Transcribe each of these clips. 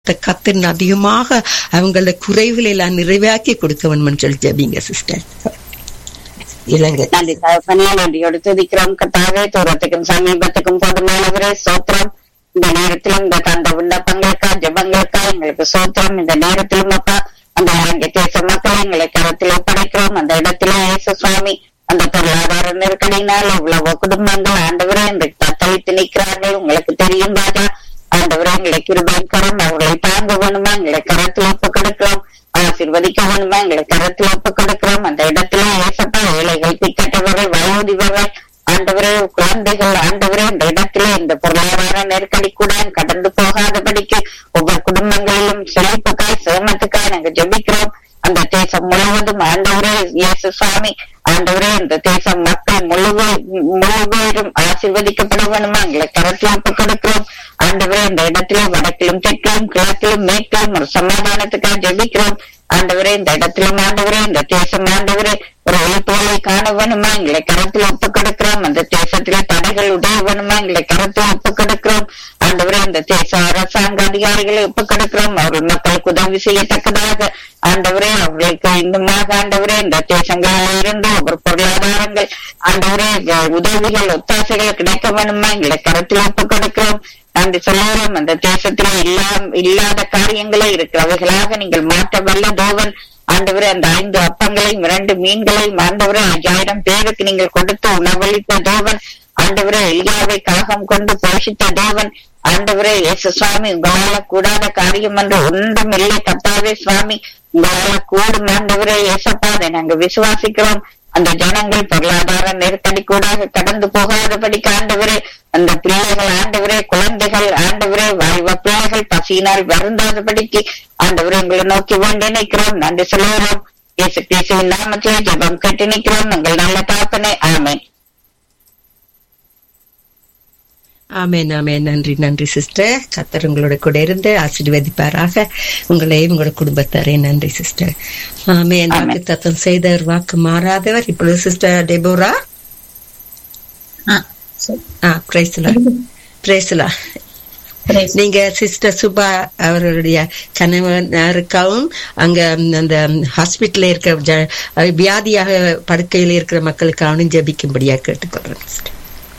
கத்தின் அதிகமாக அவங்கள குறைவுகளை எல்லாம் நிறைவாக்கி கொடுக்க வேணும்னு சொல்லி ஜபிங்க சிஸ்டர் இலங்கை நன்றி தகப்பனே நன்றியோடு துதிக்கிறோம் கத்தாவே தூரத்துக்கும் சமீபத்துக்கும் போதுமானவரே சோத்திரம் இந்த நேரத்திலும் இந்த தந்த விண்ணப்பங்களுக்கா ஜபங்களுக்கா எங்களுக்கு சோத்திரம் இந்த நேரத்திலும் அப்பா அந்த இலங்கை தேச மக்களை எங்களை கரத்தில் ஒப்படைக்கிறோம் அந்த இடத்துல இயேசு சுவாமி அந்த பொருளாதார நெருக்கடியினால் இவ்வளவு குடும்பங்கள் ஆண்டவரே இந்த தத்தளித்து நிற்கிறார்கள் உங்களுக்கு தெரியும் ராஜா ஆண்டவரே எங்களை கிருபையின் கரம் அவர்களை தாங்க வேணுமா எங்களை கரத்தில் ஒப்பு கொடுக்கிறோம் ஆசீர்வதிக்க வேணுமா எங்களை கரத்தில் ஒப்பு கொடுக்கிறோம் அந்த இடத்துல ஏசப்பா ஏழைகள் திக்கட்டவர்கள் வயோதிபர்கள் ஆண்டவரே குழந்தைகள் ஆண்டவரே இந்த இடத்துல இந்த பொருளாதார நெருக்கடி கூட கடந்து போகாதபடிக்கு ஒவ்வொரு குடும்பங்களிலும் செழிப்புக்காய் சேமத்துக்காய் நாங்க ஜெபிக்கிறோம் அந்த தேசம் முழுவதும் ஆண்டவரே இயேசு சுவாமி ஆண்டவரே இந்த தேசம் மக்கள் முழுவ முழுவதும் ஆசீர்வதிக்கப்பட வேணுமா எங்களை கரத்தில் ஒப்பு கொடுக்கிறோம் ஆண்டவரே இந்த இடத்துல வடக்கிலும் தெற்கிலும் கிழக்கிலும் மேற்கிலும் ஒரு சமாதானத்துக்காக ஜெபிக்கிறோம் ஆண்டவரே இந்த இடத்திலும் ஆண்டவரே இந்த தேசம் ஆண்டவரே ஒரு எழுப்புகளை காண வேணுமா எங்களை கரத்தில் ஒப்பு கொடுக்கிறோம் அந்த தேசத்துல தடைகள் உடைய வேணுமா எங்களை கரத்தில் ஒப்பு கொடுக்கிறோம் ஆண்டவரே இந்த தேச அரசாங்க அதிகாரிகளை ஒப்பு கொடுக்கிறோம் அவர்கள் மக்களுக்கு உதவி செய்யத்தக்கதாக ஆண்டவரே அவர்களுக்கு இன்னுமாக ஆண்டவரே இந்த தேசங்களில் இருந்து ஒரு பொருளாதாரங்கள் ஆண்டவரே உதவிகள் ஒத்தாசைகள் கிடைக்க வேணுமா எங்களை கரத்தில் ஒப்பு கொடுக்கிறோம் நன்றி சொல்லுகிறோம் அந்த தேசத்தில் இல்லா இல்லாத காரியங்களே இருக்கிறவைகளாக நீங்கள் மாற்ற வல்ல தேவன் ஆண்டவரே அந்த ஐந்து அப்பங்களையும் இரண்டு மீன்களையும் ஆண்டவரே ஐயாயிரம் பேருக்கு நீங்கள் கொடுத்து உணவளித்த தேவன் ஆண்டவரே எலியாவை காகம் கொண்டு போஷித்த தேவன் ஆண்டவரே இயேசு சுவாமி உங்களால கூடாத காரியம் என்று ஒன்றும் இல்லை கத்தாவே சுவாமி உங்களால கூடும் ஆண்டவரே இயேசப்பா அதை நாங்க விசுவாசிக்கிறோம் அந்த ஜனங்கள் பொருளாதார நெருக்கடி கூட கடந்து போகாதபடிக்கு ஆண்டவரே அந்த பிள்ளைகள் ஆண்டவரே குழந்தைகள் ஆண்டவரே வாய்வ பிள்ளைகள் பசியினால் வருந்தாதபடிக்கு ஆண்டவரே உங்களை நோக்கி வேண்டி நிற்கிறோம் நன்றி சொல்லுகிறோம் இயேசு கிறிஸ்துவின் நாமத்திலே ஜெபம் கட்டி நிற்கிறோம் உங்கள் நல்ல தாப்பனே ஆமேன் ஆமேன் ஆமேன் நன்றி நன்றி சிஸ்டர் கத்தர் உங்களோட கூட இருந்து ஆசீர்வதிப்பாராக உங்களையும் உங்களோட குடும்பத்தாரே நன்றி சிஸ்டர் ஆமேன் வாக்கு தத்தம் செய்தவர் வாக்கு மாறாதவர் இப்பொழுது சிஸ்டர் டெபோரா ஆ பிரேசலா பிரேசலா நீங்க சிஸ்டர் சுபா அவர்களுடைய கணவனருக்காகவும் அங்க அந்த ஹாஸ்பிட்டல்ல இருக்கிற வியாதியாக படுக்கையில் இருக்கிற மக்களுக்காகவும் ஜபிக்கும்படியா கேட்டுக்கொள்றேன் சிஸ்டர்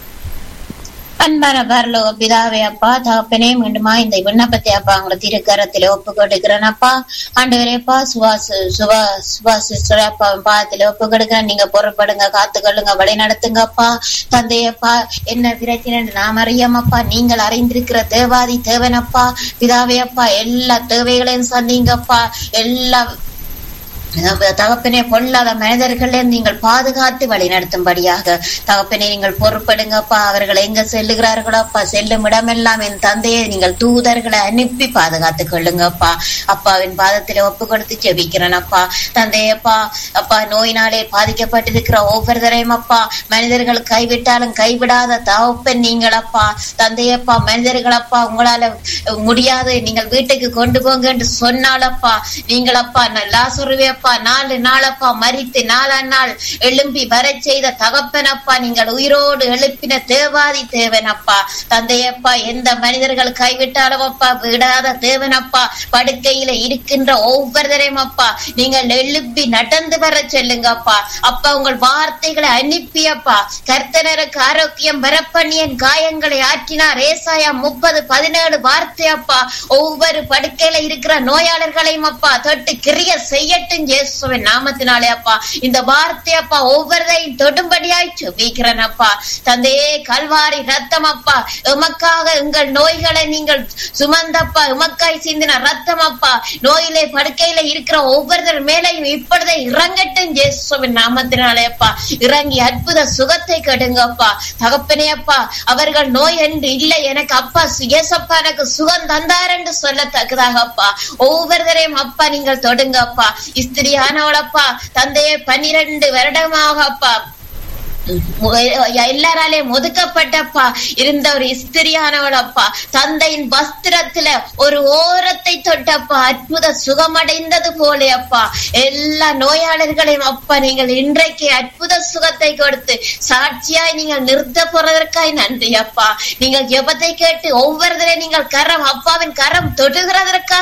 அன்பான பரலோக பிதாவே அப்பா தகப்பனே மீண்டுமா இந்த விண்ணப்பத்தை அப்பா உங்களை திருக்கரத்துல ஒப்பு கொடுக்கிறேன் அப்பா ஆண்டவரேப்பா சுவாஸ் சுபா சுபாஷ் சிஸ்டர் அப்பா பாதத்துல ஒப்பு கொடுக்கிறேன் நீங்க பொறுப்படுங்க காத்துக்கொள்ளுங்க வழி நடத்துங்கப்பா தந்தையப்பா என்ன பிரச்சனை நாம் அறியாமப்பா நீங்கள் அறிந்திருக்கிற தேவாதி தேவனப்பா பிதாவே அப்பா எல்லா தேவைகளையும் சந்திங்கப்பா எல்லா தகப்பனே பொல்லாத மனிதர்களே நீங்கள் பாதுகாத்து வழி நடத்தும்படியாக தகப்பனே நீங்கள் பொறுப்படுங்கப்பா அவர்கள் எங்க செல்லுகிறார்களோ அப்பா செல்லும் இடமெல்லாம் என் தந்தையை நீங்கள் தூதர்களை அனுப்பி பாதுகாத்து கொள்ளுங்கப்பா அப்பாவின் பாதத்தில் ஒப்பு கொடுத்து ஜெபிக்கிறேன் அப்பா தந்தையப்பா அப்பா நோயினாலே பாதிக்கப்பட்டிருக்கிற ஒவ்வொருத்தரையும் அப்பா மனிதர்கள் கைவிட்டாலும் கைவிடாத தகப்பன் நீங்கள் அப்பா தந்தையப்பா மனிதர்கள் அப்பா உங்களால முடியாது நீங்கள் வீட்டுக்கு கொண்டு போங்க என்று சொன்னாலப்பா நீங்கள் அப்பா லாசுருவே அப்பா நாலு நாளப்பா மறித்து நாலாம் நாள் எழும்பி வர செய்த தகப்பனப்பா நீங்கள் உயிரோடு எழுப்பின தேவாதி தேவனப்பா தந்தையப்பா எந்த மனிதர்கள் கைவிட்டாலும் அப்பா விடாத தேவனப்பா படுக்கையில இருக்கின்ற ஒவ்வொருத்தரையும் அப்பா நீங்கள் எழுப்பி நடந்து வர சொல்லுங்கப்பா அப்பா உங்கள் வார்த்தைகளை அனுப்பியப்பா கர்த்தனருக்கு ஆரோக்கியம் வரப்பண்ணியன் காயங்களை ஆற்றினார் ஏசாயா முப்பது பதினேழு வார்த்தையப்பா ஒவ்வொரு படுக்கையில இருக்கிற நோயாளர்களையும் அப்பா தொட்டு கிரிய செய்யட்டும் இயேசுவின் நாமத்தினாலே அப்பா இந்த வார்த்தை அப்பா ஒவ்வொருதையும் தொடும்படியாய் சுபிக்கிறேன் அப்பா தந்தையே கல்வாரி ரத்தம் அப்பா உமக்காக உங்கள் நோய்களை நீங்கள் சுமந்தப்பா உமக்காய் சிந்தின ரத்தம் அப்பா நோயிலே படுக்கையில இருக்கிற ஒவ்வொருத்தர் மேலையும் இப்பொழுதே இறங்கட்டும் இயேசுவின் நாமத்தினாலே அப்பா இறங்கி அற்புத சுகத்தை கெடுங்கப்பா தகப்பனே அப்பா அவர்கள் நோய் என்று இல்லை எனக்கு அப்பா சுயசப்பா எனக்கு சுகம் தந்தார் என்று சொல்லத்தக்கதாக அப்பா ஒவ்வொருத்தரையும் அப்பா நீங்கள் தொடுங்கப்பா ஸ்திரியானவளப்பா தந்தையே பன்னிரண்டு வருடமாக அப்பா எல்லாராலையும் ஒதுக்கப்பட்டப்பா இருந்த ஒரு ஸ்திரியானவள் அப்பா தந்தையின் வஸ்திரத்துல ஒரு ஓரத்தை தொட்டப்பா அற்புத சுகமடைந்தது போலே அப்பா எல்லா நோயாளர்களையும் அப்பா நீங்கள் இன்றைக்கு அற்புத சுகத்தை கொடுத்து சாட்சியாய் நீங்கள் நிறுத்த போறதற்காய் நன்றி அப்பா நீங்கள் ஜெபத்தை கேட்டு ஒவ்வொருத்தரை நீங்கள் கரம் அப்பாவின் கரம் தொடுகிறதற்காக